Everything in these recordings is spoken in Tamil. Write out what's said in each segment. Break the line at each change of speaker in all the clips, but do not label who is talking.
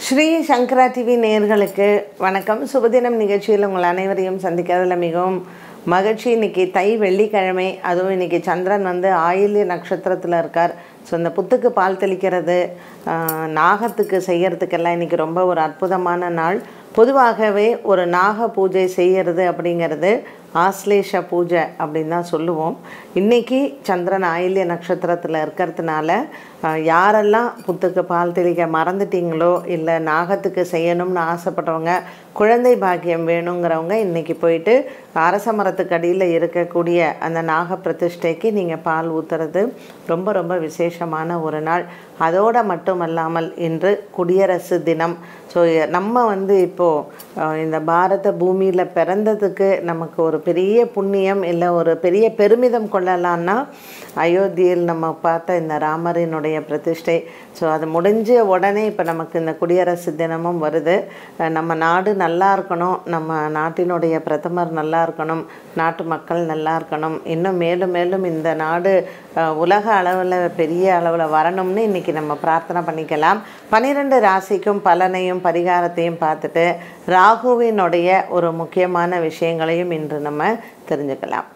ஸ்ரீ சங்கரா டிவி நேயர்களுக்கு வணக்கம் சுபதினம் நிகழ்ச்சியில் உங்கள் அனைவரையும் சந்திக்கிறதுல மிகவும் மகிழ்ச்சி இன்னைக்கு தை வெள்ளிக்கிழமை அதுவும் இன்னைக்கு சந்திரன் வந்து ஆயில்ய நட்சத்திரத்தில் இருக்கார் ஸோ இந்த புத்துக்கு பால் தெளிக்கிறது ஆஹ், நாகத்துக்கு செய்யறதுக்கெல்லாம் இன்னைக்கு ரொம்ப ஒரு அற்புதமான நாள் பொதுவாகவே ஒரு நாக பூஜை செய்யறது அப்படிங்கிறது ஆஸ்லேஷ பூஜை அப்படின்னு தான் சொல்லுவோம் இன்னைக்கு சந்திரன் ஆயில்ய நட்சத்திரத்தில் இருக்கிறதுனால ஆஹ், யாரெல்லாம் புத்துக்கு பால் தெளிக்க மறந்துட்டீங்களோ இல்லை நாகத்துக்கு செய்யணும்னு ஆசைப்பட்டவங்க குழந்தை பாக்கியம் வேணுங்கிறவங்க இன்னைக்கு போயிட்டு அரச மரத்துக்கு அடியில் இருக்கக்கூடிய அந்த நாக பிரதிஷ்டைக்கு நீங்கள் பால் ஊற்றுறது ரொம்ப ரொம்ப விசேஷமான ஒரு நாள் அதோடு மட்டுமல்லாமல் இன்று குடியரசு தினம் ஸோ நம்ம வந்து இப்போது இந்த பாரத பூமியில் பிறந்ததுக்கு நமக்கு ஒரு பெரிய புண்ணியம் இல்லை ஒரு பெரிய பெருமிதம் கொள்ளலான்னா அயோத்தியில் நம்ம பார்த்த இந்த ராமரினுடைய பிரதிஷ்டை ஸோ அது முடிஞ்ச உடனே இப்போ நமக்கு இந்த குடியரசு தினமும் வருது அஹ் நம்ம நாடு நல்லா இருக்கணும் நம்ம நாட்டினுடைய பிரதமர் நல்லா இருக்கணும் நாட்டு மக்கள் நல்லா இருக்கணும் இன்னும் மேலும் மேலும் இந்த நாடு அஹ், உலக அளவில் பெரிய அளவில் வரணும்னு இன்றைக்கி நம்ம பிரார்த்தனை பண்ணிக்கலாம் பன்னிரெண்டு ராசிக்கும் பலனையும் பரிகாரத்தையும் பார்த்துட்டு ராகுவினுடைய ஒரு முக்கியமான விஷயங்களையும் இன்று நம்ம தெரிஞ்சுக்கலாம்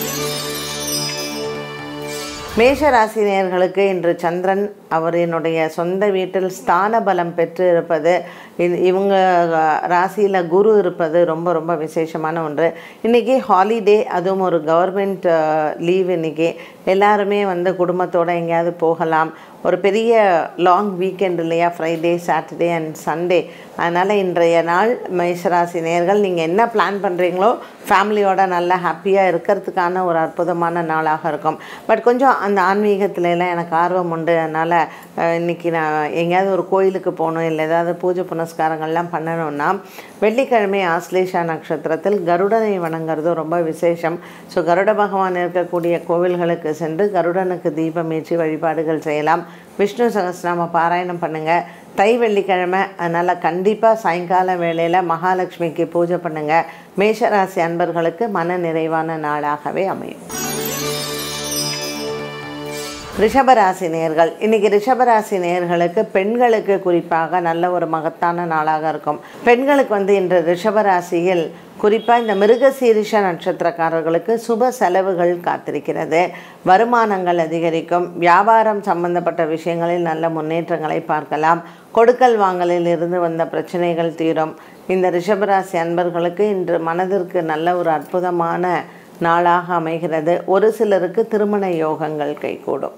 மேஷ ராசி நேயர்களுக்கு இன்று சந்திரன் அவரினுடைய சொந்த வீட்டில் ஸ்தான பலம் பெற்று இருப்பது இது- இவங்க ராசியில் குரு இருப்பது ரொம்ப ரொம்ப விசேஷமான ஒன்று இன்றைக்கி ஹாலிடே அதுவும் ஒரு கவர்மெண்ட் லீவ் இன்றைக்கி எல்லாருமே வந்து குடும்பத்தோடு எங்கேயாவது போகலாம் ஒரு பெரிய லாங் வீக்கெண்ட் இல்லையா ஃப்ரைடே சாட்டர்டே அண்ட் சண்டே அதனால் இன்றைய நாள் மேஷராசி நேர்கள் நீங்கள் என்ன பிளான் பண்ணுறீங்களோ ஃபேமிலியோட நல்லா ஹாப்பியாக இருக்கிறதுக்கான ஒரு அற்புதமான நாளாக இருக்கும் பட் கொஞ்சம் அந்த ஆன்மீகத்துல எல்லாம் எனக்கு ஆர்வம் உண்டு அதனால் இன்றைக்கி நான் எங்கேயாவது ஒரு கோயிலுக்கு போகணும் இல்லை ஏதாவது பூஜை புனஸ்காரங்கள்லாம் பண்ணணும்னா வெள்ளிக்கிழமை ஆஸ்லேஷா நட்சத்திரத்தில் கருடனை வணங்குறது ரொம்ப விசேஷம் ஸோ கருட பகவான் இருக்கக்கூடிய கோவில்களுக்கு சென்று கருடனுக்கு தீபம் ஏற்றி வழிபாடுகள் செய்யலாம் விஷ்ணு சகஸ்ரநாம பாராயணம் பண்ணுங்கள் தை வெள்ளிக்கிழமை அதனால் கண்டிப்பாக சாயங்கால வேளையில் மகாலட்சுமிக்கு பூஜை பண்ணுங்கள் மேஷராசி அன்பர்களுக்கு மன நிறைவான நாளாகவே அமையும் ரிஷபராசி நேர்கள் இன்னைக்கு ரிஷபராசி நேர்களுக்கு பெண்களுக்கு குறிப்பாக நல்ல ஒரு மகத்தான நாளாக இருக்கும் பெண்களுக்கு வந்து இன்று ரிஷபராசியில் குறிப்பாக இந்த மிருகசீரிஷ நட்சத்திரக்காரர்களுக்கு சுப செலவுகள் காத்திருக்கிறது வருமானங்கள் அதிகரிக்கும் வியாபாரம் சம்பந்தப்பட்ட விஷயங்களில் நல்ல முன்னேற்றங்களை பார்க்கலாம் கொடுக்கல் வாங்கலில் இருந்து வந்த பிரச்சனைகள் தீரும் இந்த ரிஷபராசி அன்பர்களுக்கு இன்று மனதிற்கு நல்ல ஒரு அற்புதமான நாளாக அமைகிறது ஒரு சிலருக்கு திருமண யோகங்கள் கைகூடும்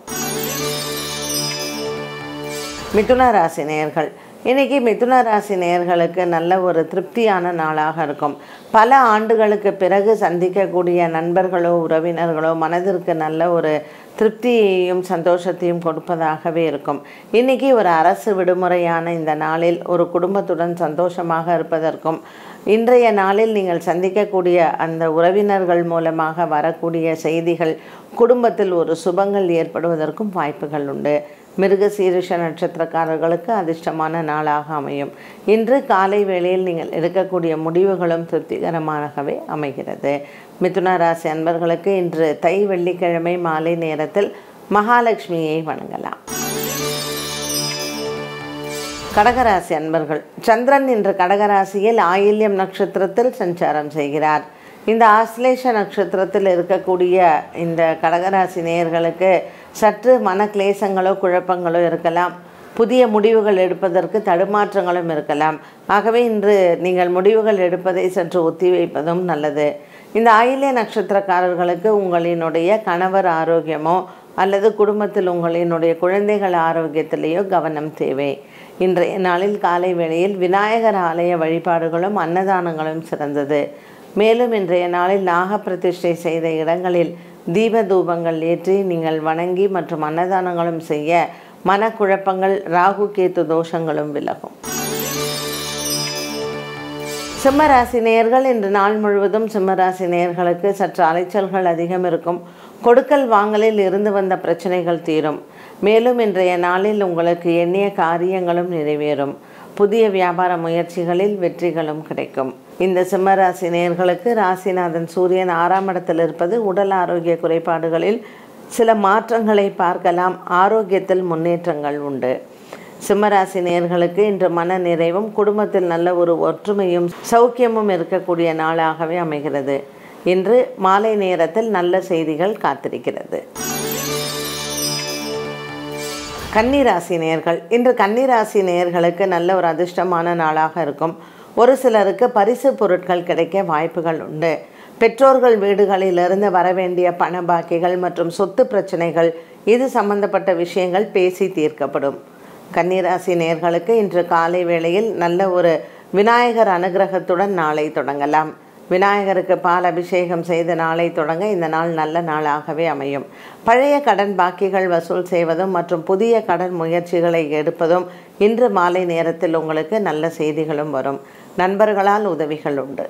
மிதுன ராசி நேயர்கள் இன்னைக்கு மிதுன ராசி நேயர்களுக்கு நல்ல ஒரு திருப்தியான நாளாக இருக்கும் பல ஆண்டுகளுக்கு பிறகு சந்திக்கக்கூடிய நண்பர்களோ உறவினர்களோ மனதிற்கு நல்ல ஒரு திருப்தியையும் சந்தோஷத்தையும் கொடுப்பதாகவே இருக்கும் இன்னைக்கு ஒரு அரசு விடுமுறையான இந்த நாளில் ஒரு குடும்பத்துடன் சந்தோஷமாக இருப்பதற்கும் இன்றைய நாளில் நீங்கள் சந்திக்கக்கூடிய அந்த உறவினர்கள் மூலமாக வரக்கூடிய செய்திகள் குடும்பத்தில் ஒரு சுபங்கள் ஏற்படுவதற்கும் வாய்ப்புகள் உண்டு மிருக சீரிஷ நட்சத்திரக்காரர்களுக்கு அதிர்ஷ்டமான நாளாக அமையும் இன்று காலை வேளையில் நீங்கள் எடுக்கக்கூடிய முடிவுகளும் திருப்திகரமாகவே அமைகிறது மிதுன ராசி அன்பர்களுக்கு இன்று தை வெள்ளிக்கிழமை மாலை நேரத்தில் மகாலட்சுமியை வணங்கலாம் கடகராசி அன்பர்கள் சந்திரன் இன்று கடகராசியில் ஆயில்யம் நட்சத்திரத்தில் சஞ்சாரம் செய்கிறார் இந்த ஆஸ்லேஷ நட்சத்திரத்தில் இருக்கக்கூடிய இந்த கடகராசி நேயர்களுக்கு சற்று மன கிளேசங்களோ குழப்பங்களோ இருக்கலாம் புதிய முடிவுகள் எடுப்பதற்கு தடுமாற்றங்களும் இருக்கலாம் ஆகவே இன்று நீங்கள் முடிவுகள் எடுப்பதை சற்று ஒத்திவைப்பதும் நல்லது இந்த ஆயில்ய நட்சத்திரக்காரர்களுக்கு உங்களினுடைய கணவர் ஆரோக்கியமோ அல்லது குடும்பத்தில் உங்களினுடைய குழந்தைகள் ஆரோக்கியத்திலேயோ கவனம் தேவை இன்றைய நாளில் காலை வேளையில் விநாயகர் ஆலய வழிபாடுகளும் அன்னதானங்களும் சிறந்தது மேலும் இன்றைய நாளில் நாக பிரதிஷ்டை செய்த இடங்களில் தீப தூபங்கள் ஏற்றி நீங்கள் வணங்கி மற்றும் அன்னதானங்களும் செய்ய மனக்குழப்பங்கள் ராகு கேத்து தோஷங்களும் விலகும் சிம்மராசி நேயர்கள் இன்று நாள் முழுவதும் சிம்மராசி நேயர்களுக்கு சற்று அலைச்சல்கள் அதிகம் இருக்கும் கொடுக்கல் வாங்கலில் இருந்து வந்த பிரச்சனைகள் தீரும் மேலும் இன்றைய நாளில் உங்களுக்கு எண்ணிய காரியங்களும் நிறைவேறும் புதிய வியாபார முயற்சிகளில் வெற்றிகளும் கிடைக்கும் இந்த சிம்மராசி நேயர்களுக்கு ராசிநாதன் சூரியன் ஆறாம் இடத்தில் இருப்பது உடல் ஆரோக்கிய குறைபாடுகளில் சில மாற்றங்களை பார்க்கலாம் ஆரோக்கியத்தில் முன்னேற்றங்கள் உண்டு சிம்மராசி நேர்களுக்கு இன்று மன நிறைவும் குடும்பத்தில் நல்ல ஒரு ஒற்றுமையும் சௌக்கியமும் இருக்கக்கூடிய நாளாகவே அமைகிறது இன்று மாலை நேரத்தில் நல்ல செய்திகள் காத்திருக்கிறது கன்னிராசி நேர்கள் இன்று கன்னிராசி நேர்களுக்கு நல்ல ஒரு அதிர்ஷ்டமான நாளாக இருக்கும் ஒரு சிலருக்கு பரிசு பொருட்கள் கிடைக்க வாய்ப்புகள் உண்டு பெற்றோர்கள் வீடுகளிலிருந்து வரவேண்டிய பண பாக்கிகள் மற்றும் சொத்து பிரச்சனைகள் இது சம்பந்தப்பட்ட விஷயங்கள் பேசி தீர்க்கப்படும் கன்னிராசி நேர்களுக்கு இன்று காலை வேளையில் நல்ல ஒரு விநாயகர் அனுகிரகத்துடன் நாளை தொடங்கலாம் விநாயகருக்கு பால் அபிஷேகம் செய்த நாளை தொடங்க இந்த நாள் நல்ல நாளாகவே அமையும் பழைய கடன் பாக்கிகள் வசூல் செய்வதும் மற்றும் புதிய கடன் முயற்சிகளை எடுப்பதும் இன்று மாலை நேரத்தில் உங்களுக்கு நல்ல செய்திகளும் வரும் நண்பர்களால் உதவிகள் உண்டு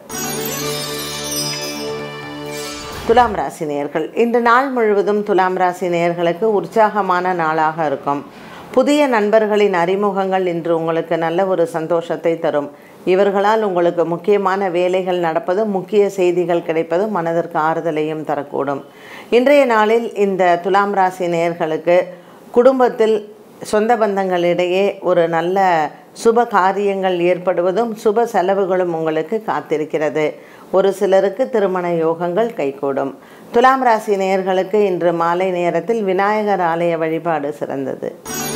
துலாம் ராசி நேயர்கள் இன்று நாள் முழுவதும் துலாம் ராசி நேயர்களுக்கு உற்சாகமான நாளாக இருக்கும் புதிய நண்பர்களின் அறிமுகங்கள் இன்று உங்களுக்கு நல்ல ஒரு சந்தோஷத்தை தரும் இவர்களால் உங்களுக்கு முக்கியமான வேலைகள் நடப்பதும் முக்கிய செய்திகள் கிடைப்பதும் மனதிற்கு ஆறுதலையும் தரக்கூடும் இன்றைய நாளில் இந்த துலாம் ராசி நேயர்களுக்கு குடும்பத்தில் சொந்த பந்தங்களிடையே ஒரு நல்ல சுப காரியங்கள் ஏற்படுவதும் சுப செலவுகளும் உங்களுக்கு காத்திருக்கிறது ஒரு சிலருக்கு திருமண யோகங்கள் கைகூடும் துலாம் ராசி நேயர்களுக்கு இன்று மாலை நேரத்தில் விநாயகர் ஆலய வழிபாடு சிறந்தது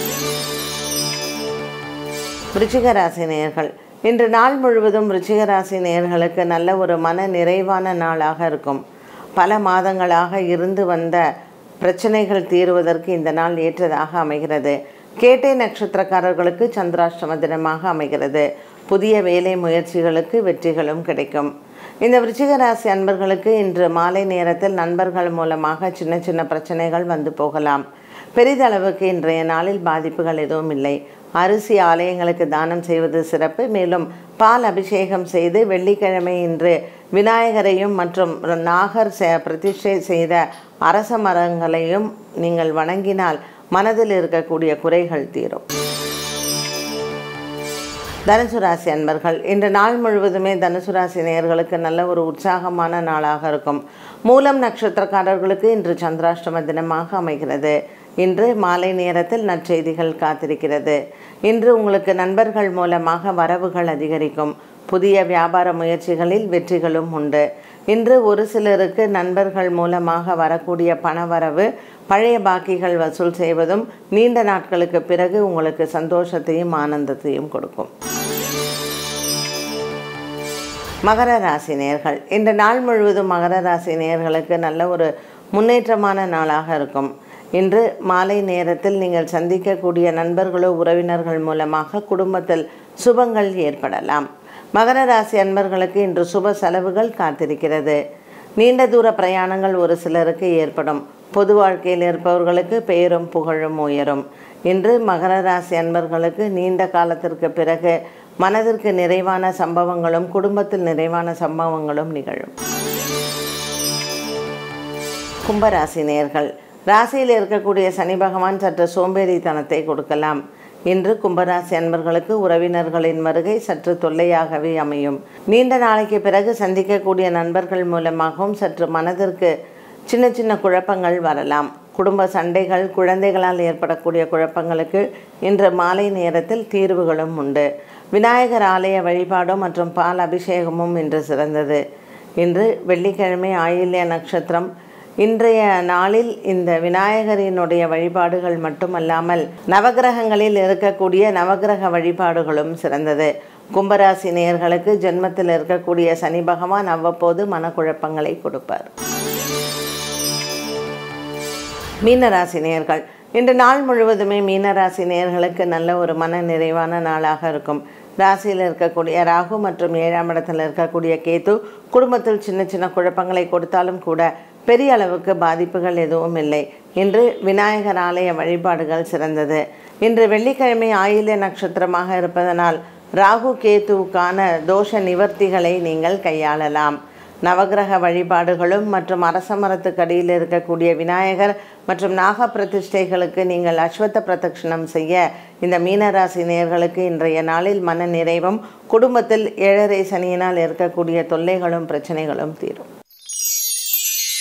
விருச்சிக ராசி நேயர்கள் இன்று நாள் முழுவதும் விருச்சிக ராசி நேயர்களுக்கு நல்ல ஒரு மன நிறைவான நாளாக இருக்கும் பல மாதங்களாக இருந்து வந்த பிரச்சனைகள் தீருவதற்கு இந்த நாள் ஏற்றதாக அமைகிறது கேட்டை நட்சத்திரக்காரர்களுக்கு சந்திராஷ்டம தினமாக அமைகிறது புதிய வேலை முயற்சிகளுக்கு வெற்றிகளும் கிடைக்கும் இந்த விருச்சிக ராசி அன்பர்களுக்கு இன்று மாலை நேரத்தில் நண்பர்கள் மூலமாக சின்ன சின்ன பிரச்சனைகள் வந்து போகலாம் பெரிதளவுக்கு இன்றைய நாளில் பாதிப்புகள் எதுவும் இல்லை அரிசி ஆலயங்களுக்கு தானம் செய்வது சிறப்பு மேலும் பால் அபிஷேகம் செய்து வெள்ளிக்கிழமை இன்று விநாயகரையும் மற்றும் நாகர் செ பிரதிஷ்டை செய்த அரச மரங்களையும் நீங்கள் வணங்கினால் மனதில் இருக்கக்கூடிய குறைகள் தீரும் தனுசு ராசி அன்பர்கள் இன்று நாள் முழுவதுமே தனுசு ராசி நேயர்களுக்கு நல்ல ஒரு உற்சாகமான நாளாக இருக்கும் மூலம் நட்சத்திரக்காரர்களுக்கு இன்று சந்திராஷ்டம தினமாக அமைகிறது இன்று மாலை நேரத்தில் நற்செய்திகள் காத்திருக்கிறது இன்று உங்களுக்கு நண்பர்கள் மூலமாக வரவுகள் அதிகரிக்கும் புதிய வியாபார முயற்சிகளில் வெற்றிகளும் உண்டு இன்று ஒரு சிலருக்கு நண்பர்கள் மூலமாக வரக்கூடிய பணவரவு பழைய பாக்கிகள் வசூல் செய்வதும் நீண்ட நாட்களுக்கு பிறகு உங்களுக்கு சந்தோஷத்தையும் ஆனந்தத்தையும் கொடுக்கும் மகர ராசி நேர்கள் இந்த நாள் முழுவதும் மகர ராசி நேர்களுக்கு நல்ல ஒரு முன்னேற்றமான நாளாக இருக்கும் இன்று மாலை நேரத்தில் நீங்கள் சந்திக்கக்கூடிய நண்பர்களோ உறவினர்கள் மூலமாக குடும்பத்தில் சுபங்கள் ஏற்படலாம் மகர ராசி அன்பர்களுக்கு இன்று சுப செலவுகள் காத்திருக்கிறது நீண்ட தூர பிரயாணங்கள் ஒரு சிலருக்கு ஏற்படும் பொது வாழ்க்கையில் இருப்பவர்களுக்கு பெயரும் புகழும் உயரும் இன்று மகர ராசி அன்பர்களுக்கு நீண்ட காலத்திற்கு பிறகு மனதிற்கு நிறைவான சம்பவங்களும் குடும்பத்தில் நிறைவான சம்பவங்களும் நிகழும் கும்பராசி நேர்கள் ராசியில் இருக்கக்கூடிய சனி பகவான் சற்று சோம்பேறித்தனத்தை கொடுக்கலாம் இன்று கும்பராசி அன்பர்களுக்கு உறவினர்களின் வருகை சற்று தொல்லையாகவே அமையும் நீண்ட நாளைக்கு பிறகு சந்திக்கக்கூடிய நண்பர்கள் மூலமாகவும் சற்று மனதிற்கு சின்ன சின்ன குழப்பங்கள் வரலாம் குடும்ப சண்டைகள் குழந்தைகளால் ஏற்படக்கூடிய குழப்பங்களுக்கு இன்று மாலை நேரத்தில் தீர்வுகளும் உண்டு விநாயகர் ஆலய வழிபாடும் மற்றும் பால் அபிஷேகமும் இன்று சிறந்தது இன்று வெள்ளிக்கிழமை ஆயில்ய நட்சத்திரம் இன்றைய நாளில் இந்த விநாயகரினுடைய வழிபாடுகள் மட்டுமல்லாமல் நவகிரகங்களில் இருக்கக்கூடிய நவகிரக வழிபாடுகளும் சிறந்தது கும்பராசி நேயர்களுக்கு ஜென்மத்தில் இருக்கக்கூடிய சனி பகவான் அவ்வப்போது மனக்குழப்பங்களை கொடுப்பார் மீனராசி நேயர்கள் இன்று நாள் முழுவதுமே மீனராசி நேயர்களுக்கு நல்ல ஒரு மன நிறைவான நாளாக இருக்கும் ராசியில் இருக்கக்கூடிய ராகு மற்றும் ஏழாம் இடத்தில் இருக்கக்கூடிய கேது குடும்பத்தில் சின்ன சின்ன குழப்பங்களை கொடுத்தாலும் கூட பெரிய அளவுக்கு பாதிப்புகள் எதுவும் இல்லை இன்று விநாயகர் ஆலய வழிபாடுகள் சிறந்தது இன்று வெள்ளிக்கிழமை ஆயில்ய நட்சத்திரமாக இருப்பதனால் ராகு கேத்துவுக்கான தோஷ நிவர்த்திகளை நீங்கள் கையாளலாம் நவகிரக வழிபாடுகளும் மற்றும் அரச மரத்துக்கடியில் இருக்கக்கூடிய விநாயகர் மற்றும் நாக பிரதிஷ்டைகளுக்கு நீங்கள் அஸ்வத்த பிரதட்சணம் செய்ய இந்த மீனராசி நேயர்களுக்கு இன்றைய நாளில் மன நிறைவும் குடும்பத்தில் ஏழரை சனியினால் இருக்கக்கூடிய தொல்லைகளும் பிரச்சனைகளும் தீரும்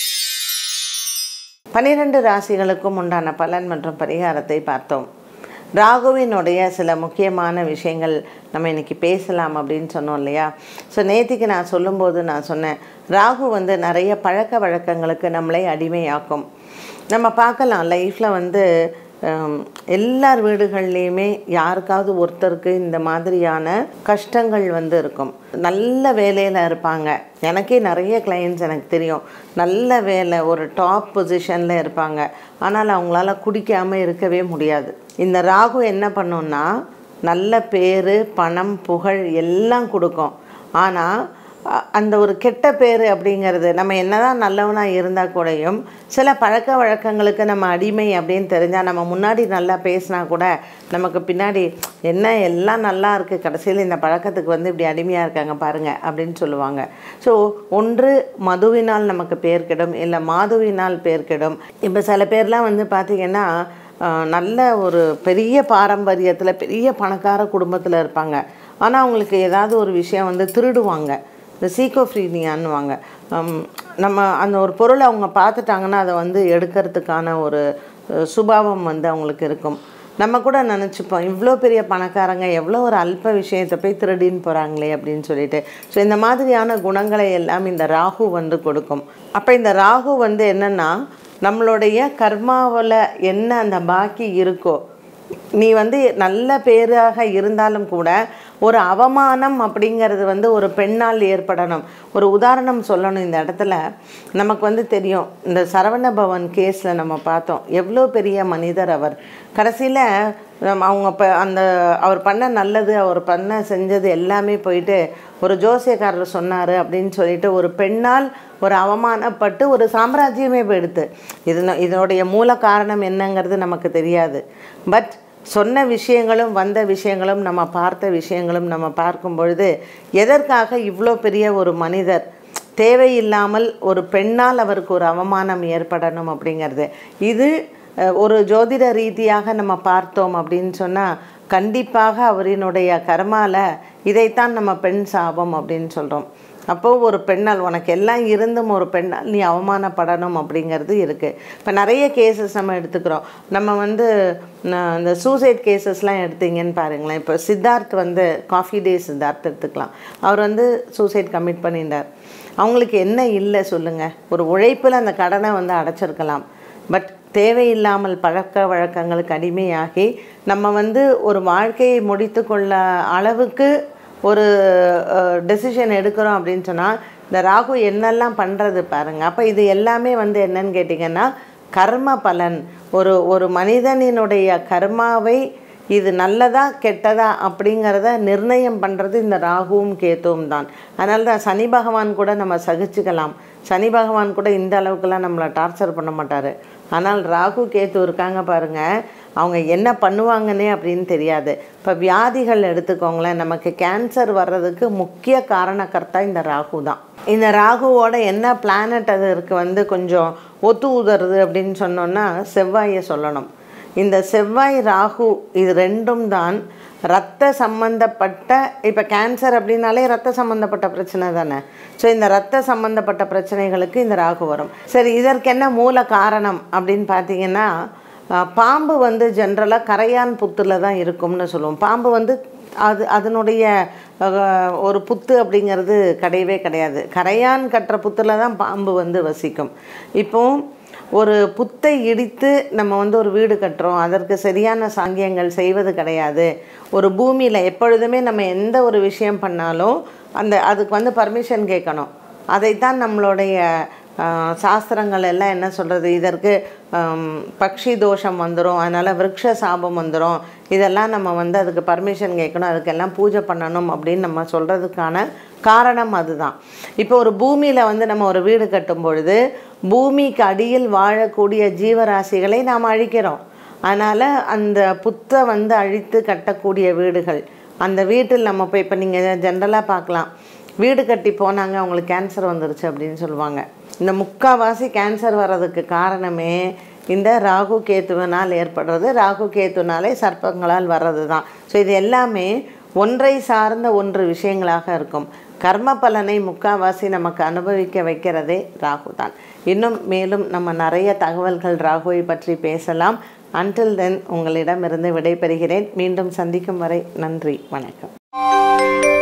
பனிரெண்டு ராசிகளுக்கும் உண்டான பலன் மற்றும் பரிகாரத்தை பார்த்தோம் ராகுவினுடைய சில முக்கியமான விஷயங்கள் நம்ம இன்னைக்கு பேசலாம் அப்படின்னு சொன்னோம் இல்லையா ஸோ நேத்திக்கு நான் சொல்லும்போது நான் சொன்னேன் ராகு வந்து நிறைய பழக்க வழக்கங்களுக்கு நம்மளை அடிமையாக்கும் நம்ம பார்க்கலாம் லைஃப்பில் வந்து ஹம், எல்லார் வீடுகள்லேயுமே யாருக்காவது ஒருத்தருக்கு இந்த மாதிரியான கஷ்டங்கள் வந்து இருக்கும் நல்ல வேலையில் இருப்பாங்க எனக்கே நிறைய கிளைண்ட்ஸ் எனக்கு தெரியும் நல்ல வேலை ஒரு டாப் பொசிஷனில் இருப்பாங்க ஆனால் அவங்களால குடிக்காமல் இருக்கவே முடியாது இந்த ராகு என்ன பண்ணுன்னா நல்ல பேர் பணம் புகழ் எல்லாம் கொடுக்கும் ஆனால் அ- அந்த ஒரு கெட்ட பேர் அப்படிங்கிறது நம்ம என்னதான் நல்லவனாக இருந்தால் கூடயும் சில பழக்க வழக்கங்களுக்கு நம்ம அடிமை அப்படின்னு தெரிஞ்சால் நம்ம முன்னாடி நல்லா பேசினா கூட நமக்கு பின்னாடி என்ன எல்லாம் நல்லா இருக்குது கடைசியில் இந்த பழக்கத்துக்கு வந்து இப்படி அடிமையாக இருக்காங்க பாருங்கள் அப்படின்னு சொல்லுவாங்க ஸோ ஒன்று மதுவினால் நமக்கு பேர் கெடும் இல்லை மாதுவினால் பேர் கெடும் இப்போ சில பேர்லாம் வந்து பார்த்திங்கன்னா ஆஹ், நல்ல ஒரு பெரிய பாரம்பரியத்தில் பெரிய பணக்கார குடும்பத்தில் இருப்பாங்க ஆனால் அவங்களுக்கு ஏதாவது ஒரு விஷயம் வந்து திருடுவாங்க இந்த சீக்கோஃப்ரீனியான்னுவாங்க நம்ம அந்த ஒரு பொருளை அவங்க பார்த்துட்டாங்கன்னா அதை வந்து எடுக்கிறதுக்கான ஒரு அஹ், சுபாவம் வந்து அவங்களுக்கு இருக்கும் நம்ம கூட நினச்சிப்போம் இவ்வளோ பெரிய பணக்காரங்க எவ்வளோ ஒரு அல்ப விஷயத்தை போய் திருடின்னு போகிறாங்களே அப்படின்னு சொல்லிட்டு ஸோ இந்த மாதிரியான குணங்களை எல்லாம் இந்த ராகு வந்து கொடுக்கும் அப்போ இந்த ராகு வந்து என்னென்னா நம்மளுடைய கர்மாவில் என்ன அந்த பாக்கி இருக்கோ நீ வந்து நல்ல பேராக இருந்தாலும் கூட ஒரு அவமானம் அப்படிங்கிறது வந்து ஒரு பெண்ணால் ஏற்படணும் ஒரு உதாரணம் சொல்லணும் இந்த இடத்துல நமக்கு வந்து தெரியும் இந்த சரவண பவன் கேஸில் நம்ம பார்த்தோம் எவ்வளோ பெரிய மனிதர் அவர் கடைசியில் அவங்க இப்போ அந்த அவர் பண்ண நல்லது அவர் பண்ண செஞ்சது எல்லாமே போயிட்டு ஒரு ஜோசியக்காரர் சொன்னார் அப்படின்னு சொல்லிட்டு ஒரு பெண்ணால் ஒரு அவமானப்பட்டு ஒரு சாம்ராஜ்யமே போயிடுது இது இதனுடைய மூல காரணம் என்னங்கிறது நமக்கு தெரியாது பட் சொன்ன விஷயங்களும் வந்த விஷயங்களும் நம்ம பார்த்த விஷயங்களும் நம்ம பார்க்கும் பொழுது எதற்காக இவ்வளோ பெரிய ஒரு மனிதர் தேவையில்லாமல் ஒரு பெண்ணால் அவருக்கு ஒரு அவமானம் ஏற்படணும் அப்படிங்கிறது இது அஹ், ஒரு ஜோதிட ரீதியாக நம்ம பார்த்தோம் அப்படின்னு சொன்னால் கண்டிப்பாக அவரினுடைய கர்மால இதைத்தான் நம்ம பெண் சாபம் அப்படின்னு சொல்கிறோம் அப்போது ஒரு பெண்ணால் உனக்கு எல்லாம் இருந்தும் ஒரு பெண்ணால் நீ அவமானப்படணும் அப்படிங்கிறது இருக்குது இப்போ நிறைய கேசஸ் நம்ம எடுத்துக்கிறோம் நம்ம வந்து ந- இந்த சூசைட் கேசஸ்லாம் எடுத்தீங்கன்னு பாருங்களேன் இப்போ சித்தார்த் வந்து காஃபி டே சித்தார்த் எடுத்துக்கலாம் அவர் வந்து சூசைட் கமிட் பண்ணிட்டார் அவங்களுக்கு என்ன இல்லை சொல்லுங்கள் ஒரு உழைப்பில் அந்த கடனை வந்து அடைச்சிருக்கலாம் பட் தேவையில்லாமல் பழக்க வழக்கங்களுக்கு அடிமையாகி நம்ம வந்து ஒரு வாழ்க்கையை முடித்து கொள்ள அளவுக்கு ஒரு டெசிஷன் எடுக்கிறோம் அப்படின்னு சொன்னால் இந்த ராகு என்னெல்லாம் பண்ணுறது பாருங்கள் அப்போ இது எல்லாமே வந்து என்னன்னு கேட்டிங்கன்னா கர்ம பலன் ஒரு ஒரு மனிதனினுடைய கர்மாவை இது நல்லதா கெட்டதா அப்படிங்கிறத நிர்ணயம் பண்ணுறது இந்த ராகுவும் கேத்துவும் தான் அதனால தான் சனி பகவான் கூட நம்ம சகிச்சுக்கலாம் சனி பகவான் கூட இந்த அளவுக்குலாம் நம்மளை டார்ச்சர் பண்ண மாட்டார் ஆனால் ராகு கேத்து இருக்காங்க பாருங்க அவங்க என்ன பண்ணுவாங்கன்னே அப்படின்னு தெரியாது இப்போ வியாதிகள் எடுத்துக்கோங்களேன் நமக்கு கேன்சர் வர்றதுக்கு முக்கிய காரணக்கர்த்தா இந்த ராகு தான் இந்த ராகுவோட என்ன பிளானட் அதற்கு வந்து கொஞ்சம் ஒத்து உதறுது அப்படின்னு சொன்னோன்னா செவ்வாயை சொல்லணும் இந்த செவ்வாய் ராகு இது ரெண்டும் தான் ரத்த சம்பந்தப்பட்ட இப்போ கேன்சர் அப்படின்னாலே ரத்த சம்பந்தப்பட்ட பிரச்சனை தானே ஸோ இந்த ரத்த சம்பந்தப்பட்ட பிரச்சனைகளுக்கு இந்த ராகு வரும் சரி இதற்கு என்ன மூல காரணம் அப்படின்னு பார்த்தீங்கன்னா அஹ், பாம்பு வந்து ஜென்ரலாக கரையான் புத்தில் தான் இருக்கும்னு சொல்லுவோம் பாம்பு வந்து அது அதனுடைய அஹ், ஒரு புத்து அப்படிங்கிறது கிடையவே கிடையாது கரையான் கட்டுற புத்தில் தான் பாம்பு வந்து வசிக்கும் இப்போ ஒரு புத்தை இடித்து நம்ம வந்து ஒரு வீடு கட்டுறோம் அதற்கு சரியான சாங்கியங்கள் செய்வது கிடையாது ஒரு பூமியில் எப்பொழுதுமே நம்ம எந்த ஒரு விஷயம் பண்ணாலும் அந்த அதுக்கு வந்து பர்மிஷன் கேட்கணும் அதைத்தான் நம்மளுடைய ஆஹ், சாஸ்திரங்கள் எல்லாம் என்ன சொல்கிறது இதற்கு ஆம், பக்ஷி தோஷம் வந்துடும் அதனால் விருட்ச சாபம் வந்துடும் இதெல்லாம் நம்ம வந்து அதுக்கு பர்மிஷன் கேட்கணும் அதுக்கெல்லாம் பூஜை பண்ணணும் அப்படின்னு நம்ம சொல்கிறதுக்கான காரணம் அதுதான் இப்போ ஒரு பூமியில் வந்து நம்ம ஒரு வீடு கட்டும் பொழுது பூமிக்கு அடியில் வாழக்கூடிய ஜீவராசிகளை நாம் அழிக்கிறோம் அதனால் அந்த புத்தை வந்து அழித்து கட்டக்கூடிய வீடுகள் அந்த வீட்டில் நம்ம போய் இப்போ நீங்கள் ஜென்ரலாக பார்க்கலாம் வீடு கட்டி போனாங்க அவங்களுக்கு கேன்சர் வந்துருச்சு அப்படின்னு சொல்லுவாங்க இந்த முக்காவாசி கேன்சர் வர்றதுக்கு காரணமே இந்த ராகு கேத்துவனால் ஏற்படுறது ராகு கேத்துனாலே சர்ப்பங்களால் வர்றது தான் ஸோ இது எல்லாமே ஒன்றை சார்ந்த ஒன்று விஷயங்களாக இருக்கும் கர்ம பலனை முக்காவாசி நமக்கு அனுபவிக்க வைக்கிறதே ராகு தான் இன்னும் மேலும் நம்ம நிறைய தகவல்கள் ராகுவை பற்றி பேசலாம் அன்டில் தென் உங்களிடமிருந்து விடைபெறுகிறேன் மீண்டும் சந்திக்கும் வரை நன்றி வணக்கம்